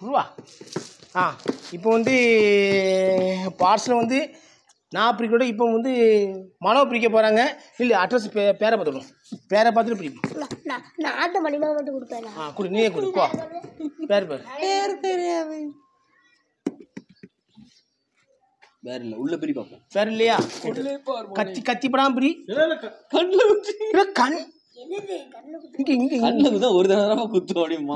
ரூபா ஆ இப்போ வந்து பார்சல் வந்து நான் பிரிக்கோட இப்போ வந்து மனோ பிரிக்க போகிறாங்க இல்லை அட்ரஸ் பே பேரை பார்த்துக்கணும் பேரை பார்த்துட்டு பிரிப்போம் நான் நான் நான் ஆட்ட மணிமா மட்டும் கொடுப்பேன் ஆ கொடு நீயே கொடு போ பேர் பேர் பேர் தெரியாது வேற இல்ல உள்ள பிரி பார்ப்போம் பேர் இல்லையா கத்தி கத்தி படாம பிரி கண்ணுல குத்தி இல்லை கண் என்னது கண்ணு குத்து இங்கே இங்கே கண்ணுல குத்தா ஒரு தடவை குத்து அப்படிமா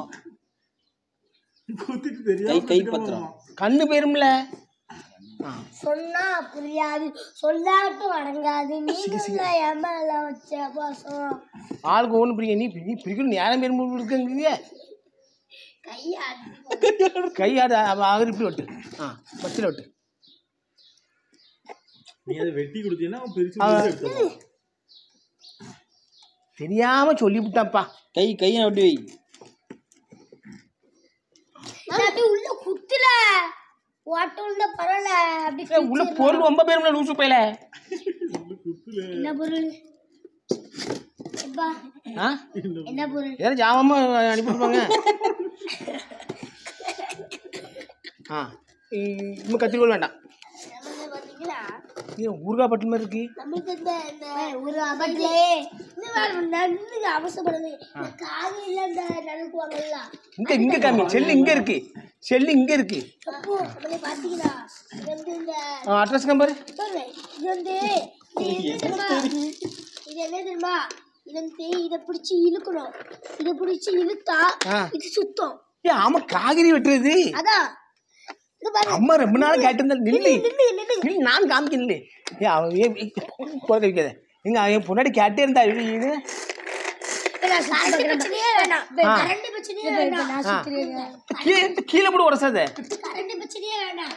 கை கை பத்திரம் கண்ணு போயிரும்ல ஆ சொன்னா புரியாது சொல்லாட்டும் அடங்காது நீங்க ஏமால வச்ச பாசம் ஆளுக்கு ஒன்று பிரிக்க நீ நீ பிரிக்கணும் நேரம் பெரும் இருக்குங்க கையாடு கையாடு அவர் இப்படி விட்டு ஆ பத்தில் விட்டு நீ அதை வெட்டி கொடுத்தீங்கன்னா அவன் பிரிச்சு அவன் பிரிச்சு எடுத்துருவான். தெரியாம சொல்லிவிட்டான்ப்பா கை கையை அப்படி வை நான் அப்படியே உள்ள குத்துல ஓட்டம் இருந்தா பரவாயில்ல அப்படி ஏய், உள்ள பொருள் ரொம்ப பேரும்ல லூசு பையில என்ன பொருள் எப்பா ஆ என்ன பொருள் ஏதாவது ஜாமமா அனுப்பிவிடுவாங்க ஆ இன்னும் கத்திரிக்கோள் வேண்டாம் நம்மள பாத்தீங்களா இது ஊறுகாய் பட்டு மாதிரி இருக்கு நம்மளுக்கு இந்த இந்த ஒரு அபத்திலே இந்த மாதிரி நன்னுக்கு அவசரப்படுது இந்த காலையில இந்த நடுக்குவாங்கல்ல இங்க இங்க காமி செல்லு இங்க இருக்கு செல்லு இங்க இருக்கு அப்போ நம்மளே பாத்தீங்களா இது வந்து இந்த அட்ரஸ் நம்பர் பாருங்க, இது வந்து இது என்ன தெரியுமா இது என்ன தெரியுமா இது வந்து இதை பிடிச்சி இழுக்கணும் இதை பிடிச்சி இழுத்தா ஆ. இது சுத்தம் ஏ ஆமா காய்கறி வெட்டுறது அதான் இது பாருங்க அம்மா ரொம்ப நாள் கேட்டிருந்தா நில்லு நில்லு, நில்லு. நில்லு நான் காமிக்க நில்லு ஏ அவன் ஏன் போக வைக்காத எங்க அவன் பொன்னாடி கேட்டே இருந்தா இது இது கரண்ட் பிரச்சனையே வேணாம் ஆ. கரண்ட் பிரச்சனையே வேணாம் ஆ. கீழே கீழே போட்டு உடசாத கரண்ட் பிரச்சனையே வேணாம்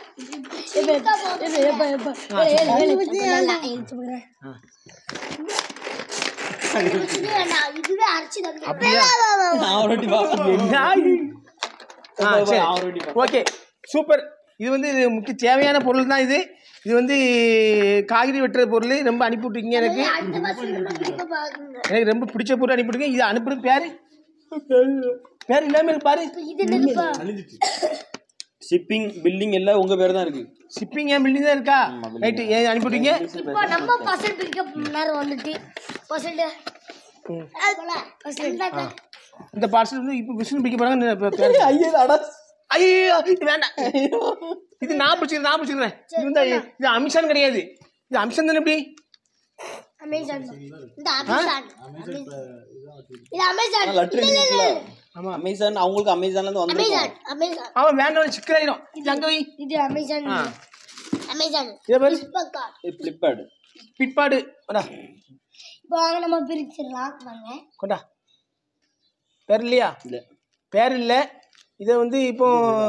பிரச்சனையே வேணாம் இதுவே அரைச்சி தந்து அப்படியா நான் ஒரு வாட்டி பார்ப்பேன் என்ன இது? ஆ, சரி. அவர் வண்டி பா. ஓகே சூப்பர் இது வந்து இது முக்கிய தேவையான பொருள் தான் இது இது வந்து காய்கறி வெட்டுற பொருள் ரொம்ப அனுப்பி விட்டுருக்கீங்க எனக்கு அடுத்த மாசம் நம்ம திரும்ப பாக்குங்க எனக்கு ரொம்ப பிடிச்ச பொருள் அனுப்பிவிடுங்க இது அனுப்புறது பேரு பேர் இல்லாம இருக்கு பாரு இது என்னதுப்பா ஷிப்பிங் பில்லிங் எல்லாம் உங்க பேர் தான் இருக்கு ஷிப்பிங் ஏன் பில்டிங் தான் இருக்கா ரைட்டு ஏன் அனுப்பிவிட்டீங்க இப்போ நம்ம பசல் பிடிக்க நேரம் வந்துட்டு பசல் பசல் இந்த பார்சல் வந்து இப்போ விஷ்ணு பிடிக்க போறாங்க இப்ப பேரு. ஐயோ இது வேண்டாம் இது நான் பிடிச்சிக்கிறேன் நான் பிடிச்சிக்கிறேன் இது வந்து இது அமிஷான் கிடையாது இது அமிஷன் தானே எப்படி அமேசான் இந்த அமேசான் இது அமேசான் லெட்டர் இருக்குல்ல அமேசான் அவங்களுக்கு அமேசான்ல இருந்து வந்திருக்கும் அமேசான் அமேசான் அவன் வேண்டாம் சிக்கலாயிரும் இது அங்கே வை இது அமேசான் ஆ அமேசான் இதை பாரு ஃப்ளிப்கார்ட் ஃபிளிப்கார்ட் பிற்பாடு கொண்டா இப்போ வாங்க நம்ம பிரிச்சிடலாம் வாங்க கொண்டா பேர் இல்லையா இல்ல பேர் இல்லை இதை வந்து இப்போ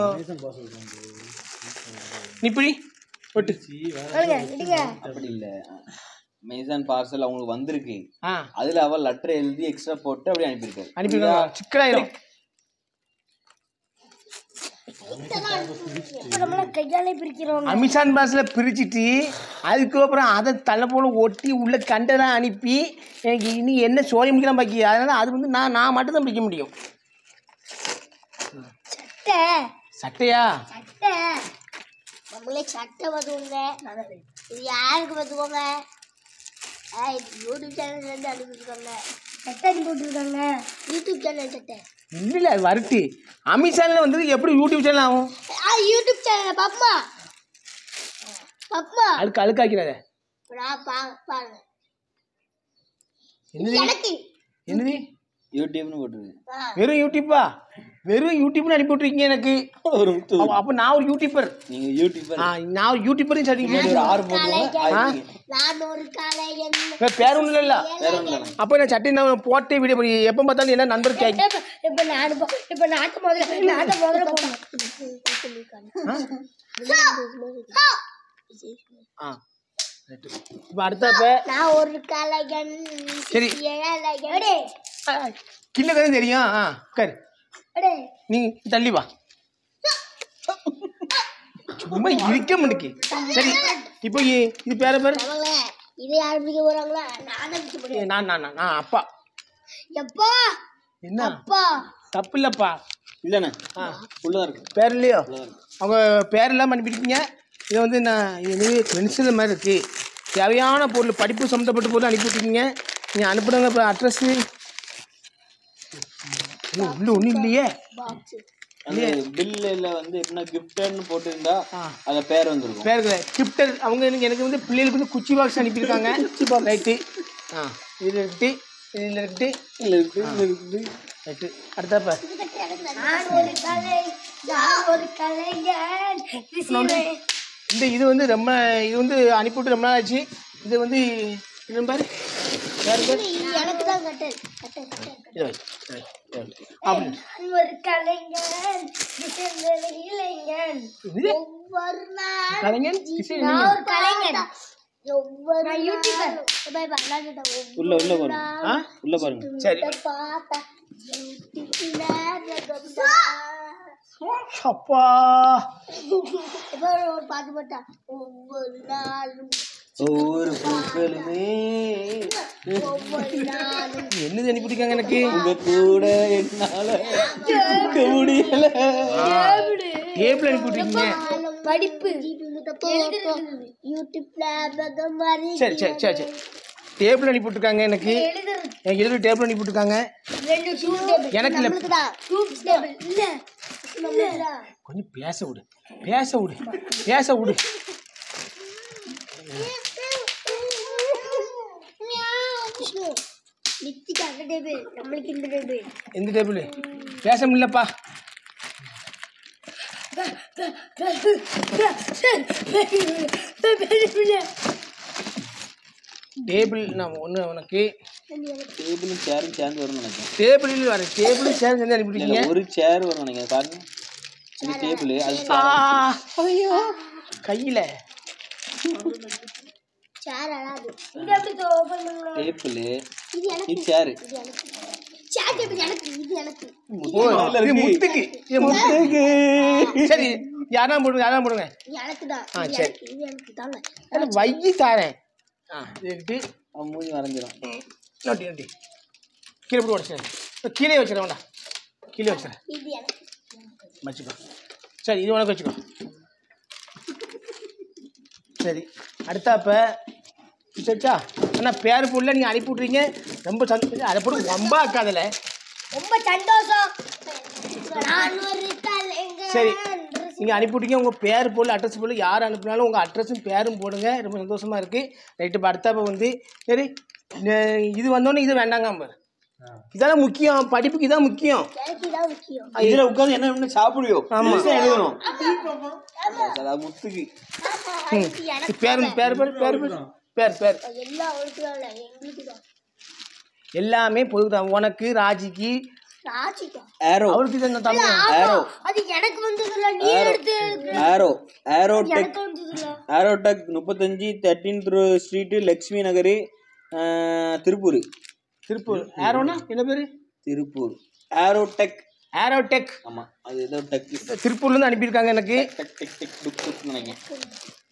நீ பிடி ஒட்டு வாங்க இடுங்க அப்படி இல்ல அமேசான் பார்சல் அவங்களுக்கு வந்திருக்கு ஆ அதுல அவ லெட்டர் எழுதி எக்ஸ்ட்ரா போட்டு அப்படியே அனுப்பியிருக்காரு அனுப்பிடுங்க சிக்கலாயிரும் இப்போ நம்மள கையாலே பிரிக்கிறோம் அமிஷான் பாஸில் பிரிச்சுட்டு அதுக்கப்புறம் அதை தலை போல ஒட்டி உள்ள கண்டெல்லாம் அனுப்பி எனக்கு இனி என்ன சோழி முடிக்கலாம் பாக்கி அதனால அது வந்து நான் நான் மட்டும் தான் பிடிக்க முடியும் சட்டை சட்டையா சட்டை நம்மளே சட்டை பத்துவோங்க இது யாருக்கு பத்துவோங்க யூடியூப் சேனல் வந்து அனுப்பிச்சிருக்காங்க சட்டை அனுப்பி விட்டுருக்காங்க யூடியூப் சேனல் சட்டை இல்லை அது வரட்டு அமிஷானில் வந்து எப்படி யூடியூப் சேனல் ஆகும் ஆ யூடியூப் சேனல் பாப்பா பாப்பா அழுக்கு அழுக்காக்கிறாத நான் பா பாருங்க என்னது எனக்கு என்னது யூடியூப்னு போட்டுருக்கு ஆ, வெறும் யூடியூப்பா வெறும் யூடியூப்னு அனுப்பி விட்ருக்கீங்க எனக்கு ஒரு முத்து. அப்ப- அப்போ நான் ஒரு யூடியூபர் நீங்க யூடியூபர் ஆ நான் ஒரு யூடியூபரும் சரிங்க ஒரு ஆறு போட்டுருங்க ஆ நான் ஒரு காளையன் வேற பேர் ஒன்றும் இல்லை வேற ஒண்ணும் இல்ல அப்போ நான் சட்டை நான் போட்டே வீடியோ பண்ணி எப்போ பார்த்தாலும் என்ன நண்பர் கேட்க இப்ப- இப்ப நான் இப்ப- இப்ப நாட்டு முதல்ல நாட்டு முதல்ல போடணும் ஆ இப்போ அடுத்தப்ப நான் ஒரு கலைஞன் சரி. ஏழையன். அடே கில்ல கதை தெரியும் ஆ உட்காரு அடே நீ தள்ளி வா சும்மா இருக்க முடிக்கு சரி இப்போ இ- இது பேர பேர் அவங்கள இதை யார் பிடிக்க போறாங்களா நான் தான் பிடிக்க போறேன் நான் நான் நான் நான் அப்பா எப்பா என்ன அப்பா தப்பு இல்லப்பா இல்லைண்ணே ஆ உள்ளதான் இருக்கு பேர் இல்லையோ உள்ளதான் இருக்கு அவங்க பேர் எல்லாம் அனுப்பியிருக்கீங்க இதை வந்து நான் இது பென்சில் மாதிரி இருக்குது தேவையான பொருள் படிப்பு சம்மந்தப்பட்ட பொருள் அனுப்பிவிட்ருக்கீங்க நீங்கள் அனுப்புனங்க இப்போ அட்ரஸ்ஸு உள்ள ஒன்றும் இல்லையே பாக்ஸ் அந்த பில்லில் வந்து எப்படின்னா கிஃப்டட்னு போட்டிருந்தா ஆ. அதில் பேர் வந்திருக்கும் பேருக்குல கிஃப்டர் அவங்க எனக்கு எனக்கு வந்து பிள்ளைகளுக்கு வந்து குச்சி பாக்ஸ் அனுப்பியிருக்காங்க குச்சி பாக்ஸ் ரைட்டு ஆ இதில் இருக்குது இதில் இருக்குது இல்லை இருக்கு இதில் இருக்குது ரைட்டு அடுத்தப்ப நான் ஒரு கலை நான் ஒரு கலைஞன் ரிசீவர் இந்த இது வந்து ரொம்ப இது வந்து அனுப்பிவிட்டு ரொம்ப நாள் ஆச்சு இது வந்து இது பாரு யாரு பேர் இது எனக்கு தான் கட்டல் கட்டல் கட்டல் இது வை, இது வை, இது வை. அப்படி நான் ஒரு கலைஞன் டிசம்பர் இளைஞன் இது ஒவ்வொரு நாள் கலைஞன் இசை நான் ஒரு கலைஞன் ஒவ்வொரு நான் யூடியூபர் பை பை நான் உள்ள உள்ள பாருங்க ஆ உள்ள பாருங்க சரி பார்த்தா யூடியூப்ல அப்பா இப்போ ஒரு பாட்டு போட்டா ஒவ்வொரு நாளும் ஒவ்வொரு பூக்களுமே ஒவ்வொரு நாளும் என்னது அனுப்பியிருக்காங்க எனக்கு உங்க கூட என்னால இருக்க முடியல டேபிள் அனுப்பிவிட்ருக்கீங்க படிப்பு யூடியூப்ல மாதிரி சரி சரி சரி சரி டேபிள் அனுப்பிவிட்ருக்காங்க எனக்கு எழுதுறது எனக்கு எதில் டேபிள் அனுப்பிவிட்ருக்காங்க ரெண்டு டியூப் டேபிள் எனக்கு இல்லை டியூப் டேபிள் இல்ல நம்மளுக்குதா கொஞ்சம் பேச விடு பேச விடு பேச விடு நித்திக்கு அந்த டேபிள் நம்மளுக்கு இந்த டேபிள் எந்த டேபிள் பேச முடியலப்பா டேபிள் நான் ஒன்று உனக்கு டேபிளும் சேரும் சேர்ந்து வரும்னு நினைக்கிறேன் டேபிளில் வர டேபிளும் சேர் செஞ்சு அனுப்பிட்டீங்க இல்ல, ஒரு சேர் வரும் நினைக்கிறேன் பாருங்க இது டேபிள் அது ஆ, ஐயோ கையில் சேர் அழாது இது எப்படி ஓபன் பண்ணலாம் டேபிள் இது எனக்கு இது சேரு இது எனக்கு சேர் டேபிள் எனக்கு இது எனக்கு ஓ இது முத்துக்கு இது முத்துக்கு சரி யாரா போடுங்க யாரா போடுங்க இது எனக்கு தான் ஆ, இது சரி. எனக்கு இது எனக்கு தாங்க அது வைகி தாரேன் ஆ இது எடுத்து அவன் மூஞ்சி வரைஞ்சிடும் நோட்டி நோட்டி கீழே போட்டு உடச்சிடுறேன் கீழே வச்சிடறேன் வேண்டாம் கீழே வச்சிடறேன் இது எனக்கு வச்சுக்கோ சரி இது உனக்கு வச்சுக்கோ சரி அடுத்தாப்ப சரிச்சா அண்ணா பேர் போடல நீங்கள் அனுப்பி விட்றீங்க ரொம்ப சந்தோஷம் அதை போட்டு ரொம்ப ஆக்காதில்ல ரொம்ப சந்தோஷம் நான் ஒரு கலைஞன் சரி நீங்கள் அனுப்பி விட்டீங்க உங்கள் பேர் போடல அட்ரஸ் போடல யார் அனுப்புனாலும் உங்கள் அட்ரஸும் பேரும் போடுங்க ரொம்ப சந்தோஷமாக இருக்குது ரைட்டு இப்போ அடுத்தாப்ப வந்து சரி நே- இது வந்தோடனே இது வேண்டாங்க பாரு இதான முக்கியம் படிப்புக்கு இதான் முக்கியம் எனக்கு இதான் முக்கியம் இதுல உட்காந்து என்ன பண்ண சாப்பிடுவியோ ஆமா. பெருசா எழுதணும் அது முத்துக்கு ம் பேர் பேர் பேர் பேர் பேர் பேர் பேர் எல்லாம் அவளுக்கு தான் இல்லை எங்களுக்கு தான் எல்லாமே பொதுதான் உனக்கு ராஜிக்கு ராஜிக்கா ஏரோ அவளுக்கு தான் தமிழ் ஏரோ அது எனக்கு வந்ததுல நீ எடுத்து ஏரோ ஏரோ டெக் எனக்கு வந்ததுல ஏரோ டெக் முப்பத்தஞ்சு தேர்ட்டீன்த் ஸ்ட்ரீட்டு லக்ஷ்மி நகர் திருப்பூர் திருப்பூர் ஏரோனா என்ன பேர் திருப்பூர் ஏரோ டெக் ஏரோடெக் ஆமா அது ஏதோ டெக் திருப்பூர்லேருந்து அனுப்பியிருக்காங்க எனக்கு டெக் டெக் டெக் டுக் டுக் நினைக்கிறேன்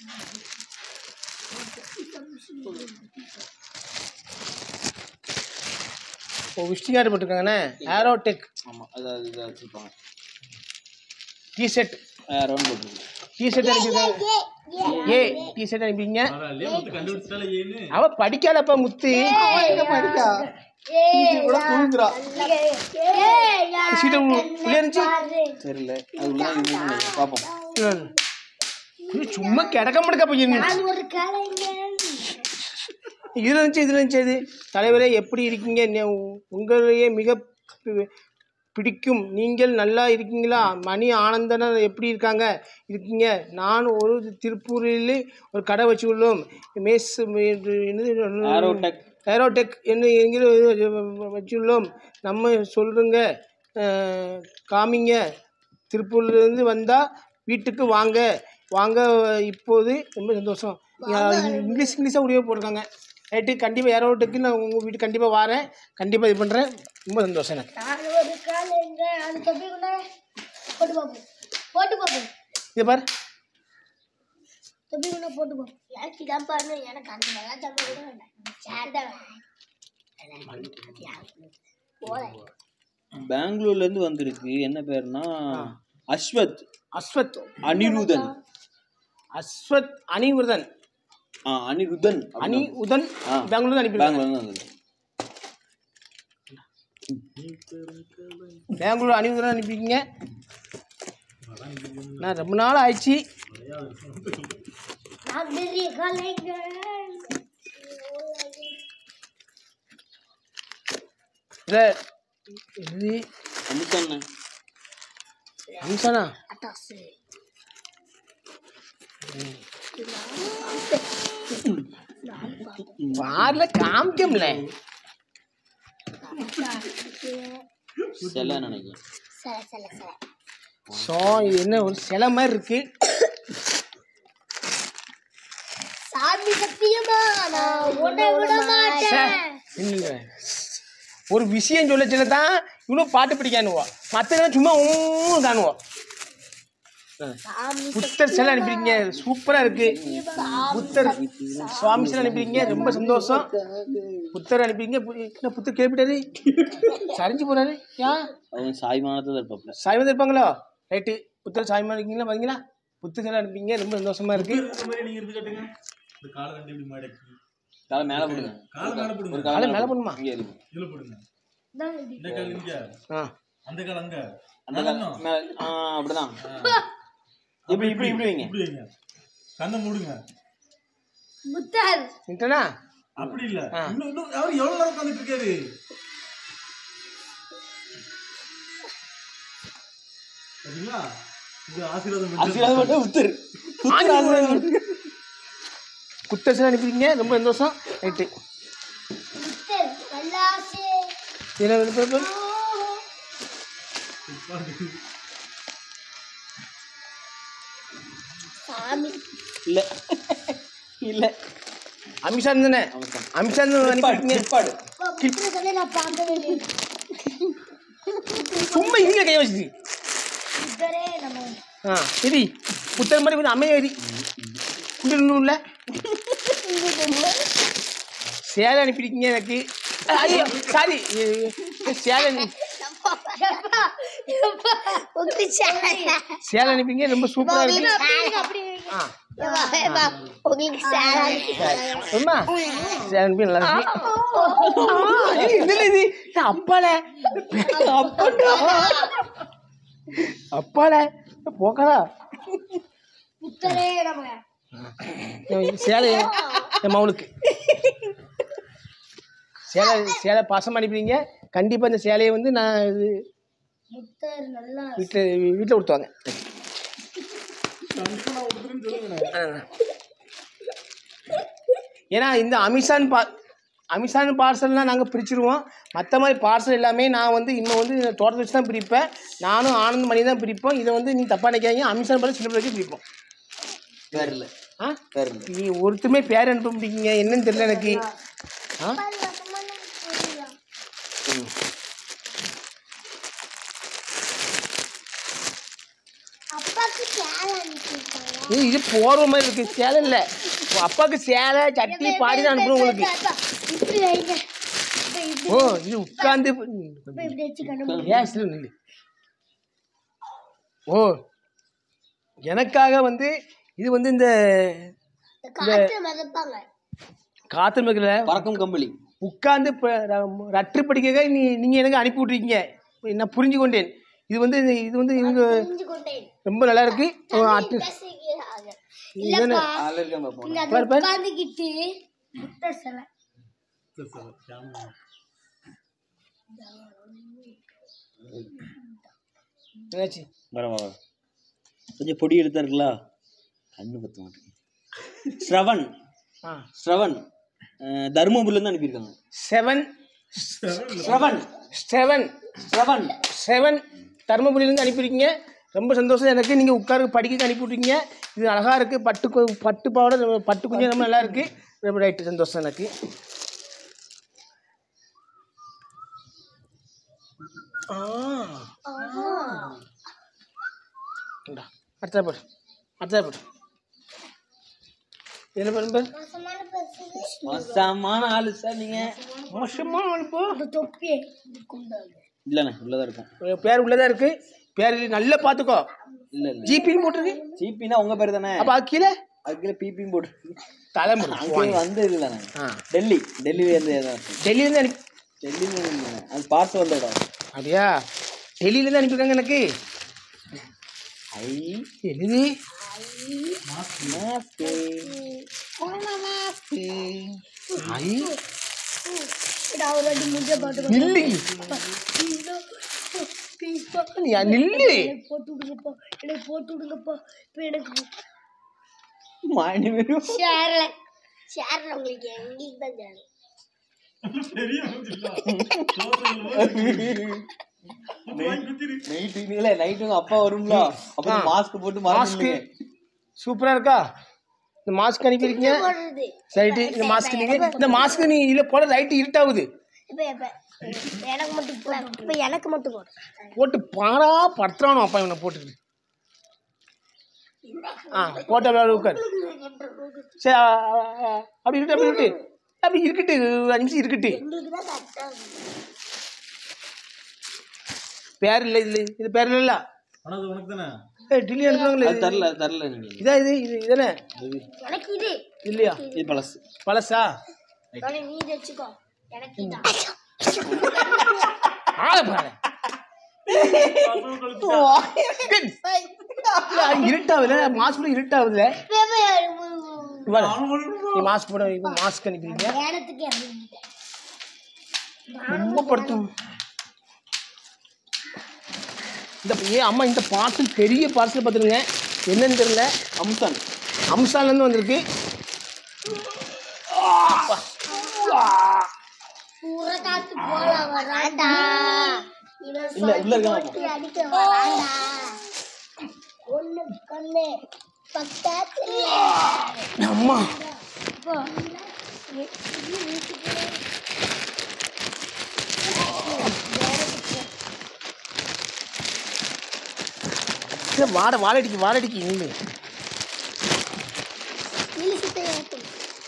ஓ விஷ்ணு கார்டு போட்டிருக்காங்கண்ணே ஏரோடெக் ஆமா அது அது இதாக வச்சுருப்பாங்க டிஷர்ட் ஏரோன்னு போட்டுருக்கு டிஷர்ட் அனுப்பியிருக்காங்க ஏ டிஷர்ட் அனுப்பிங்க பரவாயில்லையே முத்து கண்டுபிடிச்சிட்டாலே ஏன்னு அவ படிக்காதப்பா முத்து படிக்கா கூட தூங்குறா சீட்டை உள்ள இருந்துச்சு தெரியல அது உள்ள இருக்குன்னு நினைக்கிறேன். பார்ப்போம் இது சும்மா கிடக்க முடக்க போய் நான் ஒரு கலைஞன் இது இருந்துச்சு இது இருந்துச்சு இது தலைவரே எப்படி இருக்கீங்க நே- உங்களையே மிக பி- பிடிக்கும் நீங்கள் நல்லா இருக்கீங்களா மணி ஆனந்தனர் எப்படி இருக்காங்க இருக்கீங்க நான் ஒரு திருப்பூரில் ஒரு கடை வச்சு உள்ளோம் மேஸ் என்னது ஏரோ டெக் ஏரோடெக் என்ன எங்கிற வச்சுள்ளோம் நம்ம சொல்கிறோங்க காமிங்க திருப்பூர்லேருந்து வந்தால் வீட்டுக்கு வாங்க வாங்க இப்போது ரொம்ப சந்தோஷம் இங்கிலீஷ் இங்கிலீஷாக உடைய போட்டிருக்காங்க ரைட்டு கண்டிப்பாக ஏரோடெக்கு நான் உங்கள் வீட்டுக்கு கண்டிப்பாக வரேன் கண்டிப்பாக இது பண்ணுறேன் ரொம்ப சந்தோஷம் எனக்கு நான் ஒரு கலைஞன் அது தொப்பி கொண்டா போட்டு பார்ப்போம் போட்டு பார்ப்போம் இது பாரு தொப்பி கொண்டா போட்டு பார்ப்போம் எனக்கு இதான் பாருங்க எனக்கு அந்த நல்லா சம்பளம் கூட வேண்டாம் சேர் தான் வேணும். போல பெங்களூர்ல இருந்து வந்திருக்கு என்ன பேருனா அஸ்வத் அஸ்வத் அனிருதன் அஸ்வத் அனிவிரதன் ஆ அனிருதன் அனி உதன் ஆ. பெங்களூர் அனுப்பிடுவாங்க பெங்களூர்ல இருந்து வந்திருக்கு பெங்களூர் அனிவுதன் அனுப்பிக்கிங்க நான் ரொம்ப நாள் ஆயிடுச்சு நான் பெரிய கலைஞர் இல்லை இது அமுத்தண்ணே அம்சனா அட்டாசு பார்ல காமிக்கம்ல சில நினைக்கிறேன் சல சல சல ஸோ இது என்ன ஒரு சிலை மாதிரி இருக்கு சாமி சத்தியமா நான் உன்னை விட ச்சே, மாட்டேன் இல்ல, இல்ல. ஒரு விஷயம் சொல்ல சொல்ல தான் இவ்வளோ பாட்டு பிடிக்கானுவோம் மற்ற சும்மா ஊன்னு காணுவோம் சாமி புத்தர் சிலை அனுப்பியிருக்கீங்க சூப்பராக இருக்கு புத்தர் சுவாமி சிலை அனுப்பியிருக்கீங்க ரொம்ப சந்தோஷம் புத்தர் அனுப்பிங்க என்ன புத்தர் கேள்விட்டாரு சரிஞ்சு போறாரு யா அவங்க சாய்மானத்தில் இருப்பாப்ல சாய்மந்தம் இருப்பாங்களோ ரைட்டு புத்தர் சாய்மான் இருக்கீங்களா பார்த்தீங்களா புத்தர் சிலை அனுப்பிங்க ரொம்ப சந்தோஷமா இருக்கு இந்த மாதிரி நீங்க இருந்து கட்டுங்க இந்த காலை ரெண்டு இப்படி மடக்கி காலை மேலே போடுங்க காலை மேல போடுங்க ஒரு காலை காலை மேலே பண்ணுமா இங்கே இருக்கு இதுல போடுங்க தான் இது. இந்த கால் இங்க ஆ அந்த கால் அங்க அந்த காலை மேலே ஆ அப்படிதான் இப்படி இப்படி இப்படி வைங்க இப்படி வைங்க கண்ணை மூடுங்க புத்தர் இன்டனா அப்படி இல்ல ஆ. இன்னும் இன்னும் அவர் எவ்வளவு நேரம் உட்காந்துட்டு இருக்காரு பாத்தீங்களா இது ஆசீர்வாதம் பெற்றது. ஆசீர்வாதம் பண்ண புத்தர் புத்தர் ஆசீர்வாதம் பண்ணு. புத்தர் சிலை அனுப்பியிருக்கீங்க ரொம்ப சந்தோஷம் ரைட்டு புத்தர் கல்லாசே இதில் விழுப்பு சாமி இல்ல இல்ல அமிஷான் தானே அமிஷான் அனுப்பியிருக்கீங்க பிற்பாடு புத்தரை சொல்லி நான் பார்க்கவே இல்லை சும்மா இங்கே கை வச்சுது புத்தரே நம்ம ஆ சரி புத்தர் மாதிரி கொஞ்சம் அமைய ஏறி இல்லை சேலை அனுப்பியிருக்கீங்க எனக்கு ஐயோ சாரி சேலை அனு- எப்பா, எப்பா, உங்க சேலை. சேலை அனுப்பிங்க ரொம்ப சூப்பராக இருக்கு அப்படிங்க, அப்படிங்க. ஆ எப்பா, எப்பா, உங்களுக்கு சேலை. அம்மா சேலை அனுப்பி நல்லா இருக்கு ஏய், இதுல இது இது அப்பால அப்பா அப்பால போக்காதா புத்தரே நம்ம என் சேலை என் மவளுக்கு சேலை சேலை பாசமாக அனுப்பிடுங்க கண்டிப்பாக இந்த சேலையை வந்து நான் இது புத்தர் நல்லா வீட்டில் வீட்டில் கொடுத்துவாங்க ஏன்னா இந்த அமிஷான் பா அமிஷான் பார்சல்லாம் நாங்கள் பிரிச்சிருவோம் மற்ற மாதிரி பார்சல் எல்லாமே நான் வந்து இன்னும் வந்து இந்த தோட்டத்தை வச்சு தான் பிரிப்பேன் நானும் ஆனந்த் மணி தான் பிரிப்போம் இதை வந்து நீ தப்பாக நினைக்காதீங்க அமிஷான் பார்சல் சின்ன பிள்ளைக்கு பிரிப்போம் பேர் இல்ல ஆ பேர் இல்ல நீ ஒருத்தருமே பேர் அனுப்ப முடியுங்க என்னன்னு தெரியல எனக்கு ஆ அப்பாக்கு சேலை அனுப்பியிருக்காங்க ஏய், இது போர்வ மாதிரி இருக்கு சேலை இல்லை உன் அப்பாவுக்கு சேலை சட்டி பாடி தான் அனுப்பணும் உங்களுக்கு அப்பா, இப்படி வைங்க இப்ப இப்படி ஓ இது உட்காந்து இப்ப இப்படி வச்சுக்கணும் ஏன் சில நில்லு ஓ எனக்காக வந்து இது வந்து இந்த இந்த காற்று மிதப்பாங்க காற்று மிகல பறக்கும் கம்பளி உட்காந்து இப்போ ரட்டு படிக்க நீ நீங்கள் எனக்கு அனுப்பி விட்ருக்கீங்க நான் புரிஞ்சு கொண்டேன் இது வந்து இது வந்து இவங்க புரிஞ்சு கொண்டேன் ரொம்ப நல்லா இருக்கு ஓ, அட்டு பேசுகிறாங்க இது என்ன? இல்லப்பா ஆள் இருக்கான் பாப்போம் நீங்க பாரு, அதை பாரு. உட்காந்துக்கிட்டு புத்தர் சிலை சரி, சரி, கேமரா. என்னாச்சு வர வர கொஞ்சம் பொடி எடுத்தா இருக்குல்ல கண்ணு பத்த மாட்டேங்குது ஸ்ரவன் ஆ ஸ்ரவன் அஹ், தருமபுரிலேருந்து அனுப்பியிருக்காங்க seven Shravan seven Shravan seven தருமபுரியிலேருந்து அனுப்பியிருக்கீங்க ரொம்ப சந்தோஷம் எனக்கு நீங்கள் உட்கார படிக்க அனுப்பி விட்ருக்கீங்க இது அழகாக இருக்குது பட்டு கு- பட்டு பாவாடை ரொம்ப- பட்டு குஞ்சம் ரொம்ப நல்லா இருக்குது ரொம்ப ரைட்டு சந்தோஷம் எனக்கு ஆ இந்தா, அடுத்தது போடு அடுத்தது போடு என்ன பண்ணு மோசமான பேசுது மோசமான ஆளு சார் நீங்க மோசமான அனுப்பு அந்த தொப்பியை இது கொண்டாங்க இல்லைண்ணே உள்ளதான் இருக்கும் பேர் உள்ளதா இருக்கு பேர் நல்லா பார்த்துக்கோ இல்லை இல்லை ஜிபின்னு போட்டிருக்கு ஜிபினா உங்க பேர் தானே அப்போ அது கீழே அதுக்குள்ள பிபியும் போட்டு தலைமுறை அங்கே வந்து இல்லைண்ணே ஆ டெல்லி டெல்லியிலேருந்து ஏதாவது டெல்லியிலேருந்து அனுப்பி டெல்லியிலேருந்து அது பார்த்து வந்த இடம் அப்படியா டெல்லியிலேருந்து அனுப்பியிருக்காங்க எனக்கு ஐ என்னது மாஸ்கே ஐ நான் ஒரு வாட்டி முடிஞ்ச பாட்டு நில்லு ப்ளீஸ்ப்பா நீ நில்லு எனக்கு போட்டு விடுங்கப்பா எனக்கு போட்டு விடுங்கப்பா இப்போ எனக்கு மாணி வரும் ஷேர்ல ஷேர்ல உங்களுக்கு எங்களுக்கு தான் ஷேர் பெரிய மூஞ்சில. வாங்கி குத்திரு. நைட்டு இல்லை நைட்டு அப்பா வரும்ல அப்போ ஆ. மாஸ்க் போட்டு மாஸ்க்கு மாஸ்க் சூப்பராக இருக்கா இந்த மாஸ்க் அனுப்பியிருக்கீங்க போடுறது ரைட்டு இந்த மாஸ்க் நீங்கள் இந்த மாஸ்க் நீ இல்லை போட லைட்டு இருட்டாகுது இப்போ இப்போ எனக்கு மட்டும் போ இப்போ எனக்கு மட்டும் போடு போட்டு பாரா படுத்துறானோ அப்பா இவனை போட்டுட்டு ஆ போட்ட வேலை உட்கார் சரி ஆ, ஆ, ஆ, அப்படி இருக்கு அப்படி இருக்கு அப்படி இருக்கட்டு ஒரு அஞ்சு நிமிஷம் இருக்கட்டு எங்களுக்கு தான் கரெக்டாக பேர் இல்லை இல்லை இது பேர் இல்லைல்ல ஆனா அது உனக்கு தானே ஏ டில்லி அனுப்புவாங்களே அது தரல அது தரல நீங்க இதா இது இது இதானே இது எனக்கு இது இல்லையா இது பழசு பழசா உடனே நீ இதை வச்சுக்கோ எனக்கு இதான் ஆளை பாரு இருட்டாகுதுல மாஸ்க் இருட்டாகுதுல இவ்வளோ நீ மாஸ்க் போட இப்போ மாஸ்க் அனுப்பிடுங்க வேணத்துக்கு அப்படின்ட்டு ரொம்ப படுத்தும் இந்த ஏன் அம்மா இந்த பார்சல் பெரிய பார்சல் பார்த்துருங்க என்னன்னு தெரியல அம்சான் அம்சாலேருந்து வந்திருக்கு பூரா காத்து போல வராண்டா இவன் இல்ல உள்ள இருக்கலாம் சொல்லி அடிக்க வராண்டா ஒண்ணு கண்ணு பக்கத்துல அம்மா இப்போ இல்லை வாட வாழடிக்கு வாழடிக்கு நின்று இழுசிட்ட ஏற்றும்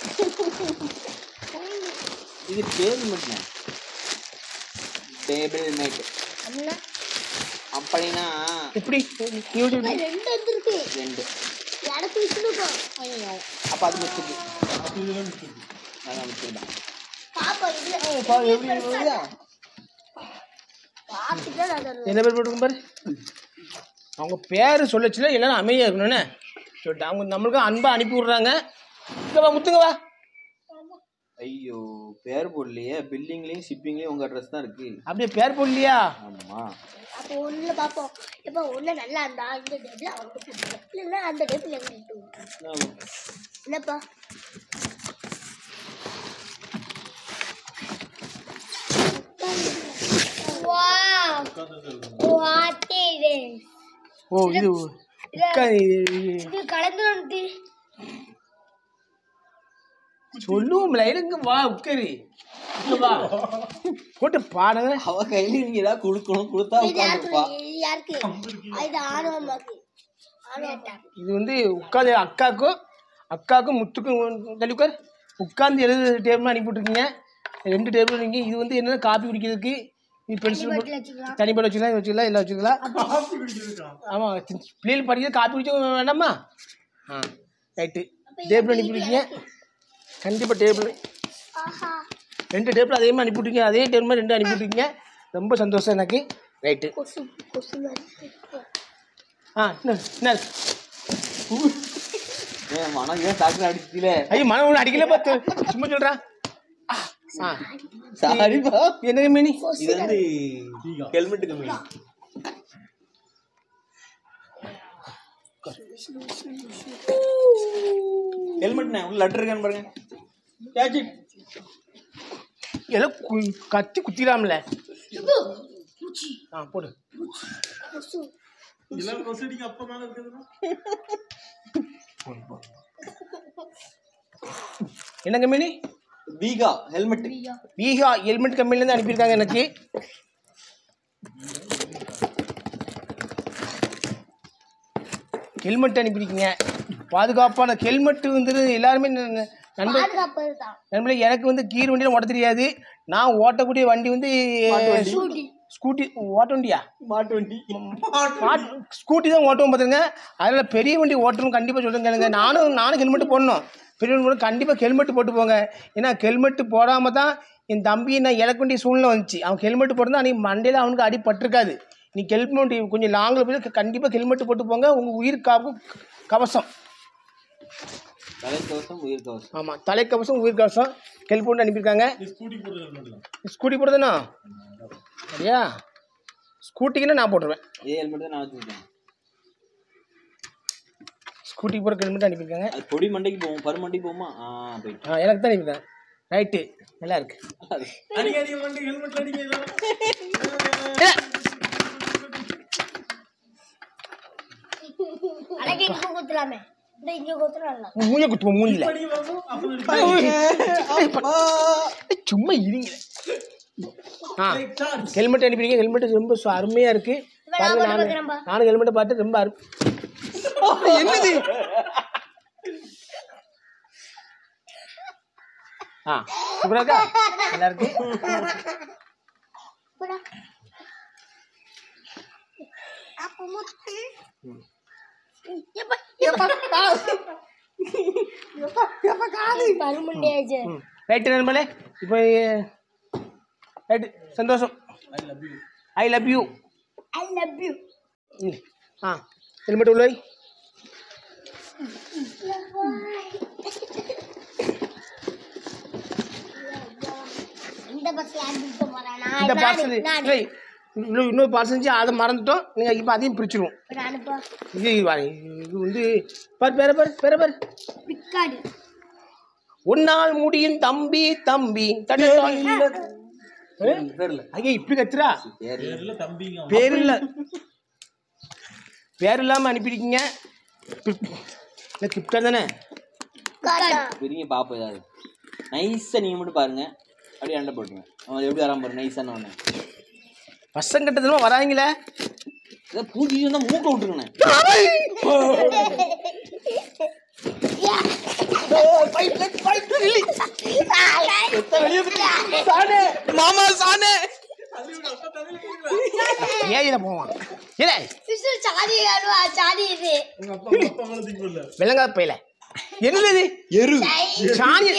இது டேபிள் மேட்ண்ணே டேபிள் மேட் அண்ணா அப்படின்னா எப்படி யூடியூப் ரெண்டு வந்துருக்கு ரெண்டு எனக்கு விட்டுருக்கோம் அப்போ அது மிச்சது அதான் மிச்சதுதான் பாப்பா இதுல எப்படி வருதா? பார்த்துட்டு நான் தருவேன் என்ன பேர் போட்டுருக்கும் பாரு அவங்க பேர் சொல்லச்சுல எல்லாரும் அமைதியாக இருக்கணும்னே சொல்லிட்டு அவங்க நம்மளுக்கும் அன்பாக அனுப்பி விட்றாங்க இங்கே வா முத்துங்க வா ஐயோ பேர் போடலையே பில்லிங்லேயும் ஷிப்பிங்லேயும் உங்கள் அட்ரஸ் தான் இருக்கு அப்படியே பேர் போடலையா ஆமாம் அப்போ ஒண்ணுல பாப்போம் இப்போ ஒண்ணு நல்லா இருந்தா இந்த டேபிள் அவனுக்கு பிடிக்கும் இல்லைன்னா அந்த டேபிள் எங்களுக்கு விட்டுருவோம். என்னப்பா Wow! What is this? ஓ இது உட்கா இது கலந்து வந்து சொல்லுவோம்ல இருங்க வா உட்காரு இங்க வா போட்டு பாடுங்க அவ கையில நீங்க ஏதாவது கொடுக்கணும் கொடுத்தா இது யாருக்கு உட்காந்துருப்பா இது யாருக்கு இது ஆர்வமாக்கு ஆர்வம் இது வந்து உட்காந்து அக்காவுக்கும் அக்காவுக்கும் முத்துக்கும் தள்ளி உட்கார் உட்காந்து எழுது டேபிள் அனுப்பிவிட்ருக்கீங்க ரெண்டு டேபிள் நீங்கள் இது வந்து என்னென்ன காப்பி குடிக்கிறதுக்கு இது பென்சில் வச்சுக்கலாம் தனிப்பட வச்சுக்கலாம் இது வச்சுக்கலாம் எல்லாம் வச்சுக்கலாம் காஃபி குடிக்கிறதுக்கா ஆமாம் பிள்ளைகள் படிக்கிறது காப்பி குடிச்ச வேண்டாமா ஆ ரைட்டு டேபிள் அனுப்பிவிட்ருக்கீங்க கண்டிப்பாக டேபிள் ஆஹா ரெண்டு டேபிள் அதே மாதிரி அனுப்பிவிட்ருக்கீங்க அதே டேபிள் மாதிரி ரெண்டு அனுப்பிவிட்ருக்கீங்க ரொம்ப சந்தோஷம் எனக்கு ரைட்டு கொசு கொசு மாதிரி ஆ என்ன என்ன ஏன் மனம் ஏன் டாக்டர் அடிச்சில ஐயோ மனம் ஒன்று அடிக்கல பார்த்து சும்மா சொல்கிறா ஆ சாரிப்பா என்னங்க மீனி இது வந்து ஹெல்மெட் கம்பெனி ஹெல்மெட்ண்ணே உள்ள லெட்டர் இருக்கான்னு பாருங்க Catch it. எல்லாம் கு- கத்தி குத்திடாமல ஆ போடு கொசு இதெல்லாம் கொசடிக்கு அப்ப மேல இருக்குதுன்னா என்ன company Vega helmet Vega helmet கம்பெனிலேருந்து அனுப்பியிருக்காங்க எனக்கு ஹெல்மெட் அனுப்பியிருக்கீங்க பாதுகாப்பான ஹெல்மெட் வந்து எல்லாருமே ந- ந- நண்பர் பாதுகாப்பு தான் நண்பர்களே எனக்கு வந்து கீர் வண்டியில் ஓட்ட தெரியாது நான் ஓட்டக்கூடிய வண்டி வந்து ஸ்கூட்டி ஓட்ட வண்டியா மாட்டு வண்டி ஸ்கூட்டி தான் ஓட்டுவோம் பார்த்துங்க அதில் பெரிய வண்டி ஓட்டணும் கண்டிப்பாக சொல்லுங்க நானும் நானும் ஹெல்மெட் போடணும் பெரிய வண்டி போடணும் கண்டிப்பாக ஹெல்மெட் போட்டு போங்க ஏன்னா ஹெல்மெட் போடாமல் தான் என் தம்பி நான் இழக்க வேண்டிய சூழ்நிலை வந்துச்சு அவன் ஹெல்மெட் போட்டிருந்தா அன்றைக்கி மண்டையில் அவனுக்கு அடி பட்டிருக்காது நீ ஹெல்மெட் கொஞ்சம் லாங்கில் போய் கண்டிப்பாக ஹெல்மெட் போட்டு போங்க உங்கள் உயிர் காப்பு கவசம் தலைக்கவசம் உயிர் கவசம் ஆமாம் தலைக்கவசம் உயிர் கவசம் ஹெல்மெட் அனுப்பியிருக்காங்க நீ ஸ்கூட்டி போட்டு ஹெல்மெட் தான் ஸ்கூட்டி போடுறதுண்ணா சரியா ஸ்கூட்டிக்குன்னா நான் போட்டுருவேன் இதே ஹெல்மெட் தான் நான் வச்சுருக்கேன் ஸ்கூட்டிக்கு போகிற ஹெல்மெட் அனுப்பியிருக்காங்க அது பொடி மண்டைக்கு போவோம் பரு மண்டைக்கு போவோமா ஆ போயிட்டு ஆ எனக்கு தான் அனுப்பியிருக்காங்க ரைட்டு நல்லா இருக்கு அடிக்க அடிக்க வண்டி ஹெல்மெட் அடிக்க இதெல்லாம். அடக்கி இங்க குத்துலாமே இந்த இங்க குத்துறலாம் மூஞ்ச குத்துவோம் மூஞ்சில அடிக்க வரணும் அப்புறம் அடிக்க. சும்மா இருங்க ஆ ஹெல்மெட் அனுப்பிடுங்க ஹெல்மெட் ரொம்ப சு- அருமையா இருக்கு பாருங்க போட்டு நானும் பார்க்கறேன்பா. நானும் ஹெல்மெட்டை பார்த்து ரொம்ப அரு என்னது ஆ சூப்பரா இருக்கா நல்லா இருக்கு போடா அப்ப முத்து எப்ப எப்ப பருமண்டேஜ் ரைட்டு நண்பர்களே இப்போ ரைட்டு சந்தோஷம் I love you I love you ஆ ஹெல்மெட் உள்ள வை. இந்த பஸ்ல அடிக்க போறானா இந்த நானு, பார்சல் நானு. இல்லை இன்னும் இன்னொரு பார்சல் இருந்துச்சு அதை மறந்துட்டோம் நீங்கள் இப்போ அதையும் பிரிச்சிருவோம் நானுப்பா இது வா- இது வந்து பார் பேர பார் பேர பார் பிக்காடி உன்னால் முடியும் தம்பி தம்பி பேர்ல ஐயா இப்படி கத்துறா பேர் பேர்ல தம்பிங்க பேர் இல்லை பேர் இல்லாமல் அனுப்பியிருக்கீங்க இல்லை கிப்டா தானே காட்டா பிரிங்க பாப்போம் ஏதாவது நைஸாக நீங்கள் மட்டும் பாருங்க அப்படியே அண்டை போட்டுருங்க அவன் எப்படி வராம பாரு நைஸான ஒன்று பசங்க கட்டதுமா வராங்களே ஏதோ பூஜை வந்தால் மூக்க விட்டுருங்கண்ணே மாமா சானே ஏன் இதில் போவான் இல்லை விசில் சாதி வேணுவா சாதி இது உங்க அப்பா உங்க அப்பா மேல தூக்கி போடல வெள்ளங்காத பையில என்னது இது எரு சாணி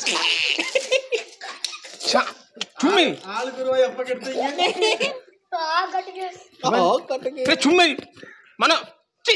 சா- சும்மி ஆளுக்கு ஒரு ரூபாய் எப்ப கெடுத்தீங்க ஆ கட்டுக்கு இல்லை சும்மி மனம் சி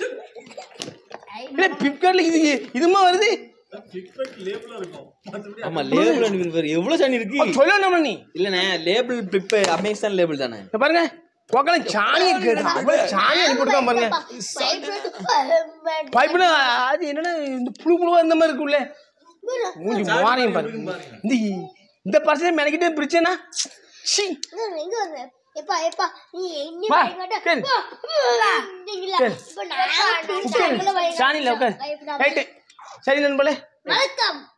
இல்லை பிப்கார்ட்ல இது இதுமா வருது பிக்பெக் லேபிளா இருக்கும் மற்றபடி ஆமா லேபிள் அனுப்பி எவ்வளோ சனி இருக்கு சொல்லணும் நீ இல்லைண்ணே லேபிள் பிப்பு அமேசான் லேபிள் தானே இங்க பாருங்க போக்கலாம் சாணியை கேட்டு அவ்வளவு சாணி அனுப்பிவிட்டுருக்கான் பாருங்க பைப்புனா அது என்னன்னா இந்த புழு புழுவா இந்த மாதிரி இருக்குல்ல மூஞ்சி மாறையும் பாருங்க இந்த இந்த பர்சன் மெனக்கிட்டே பிரச்சனை சி எங்க வருது எப்பா எப்பா நீ எங்க வா, பயப்பட கேளு. போ, வா. இல்ல, கேளு. இப்ப நான் உட்காரு சாணியில் உட்காரு ரைட்டு சரி நண்பர்களே வணக்கம்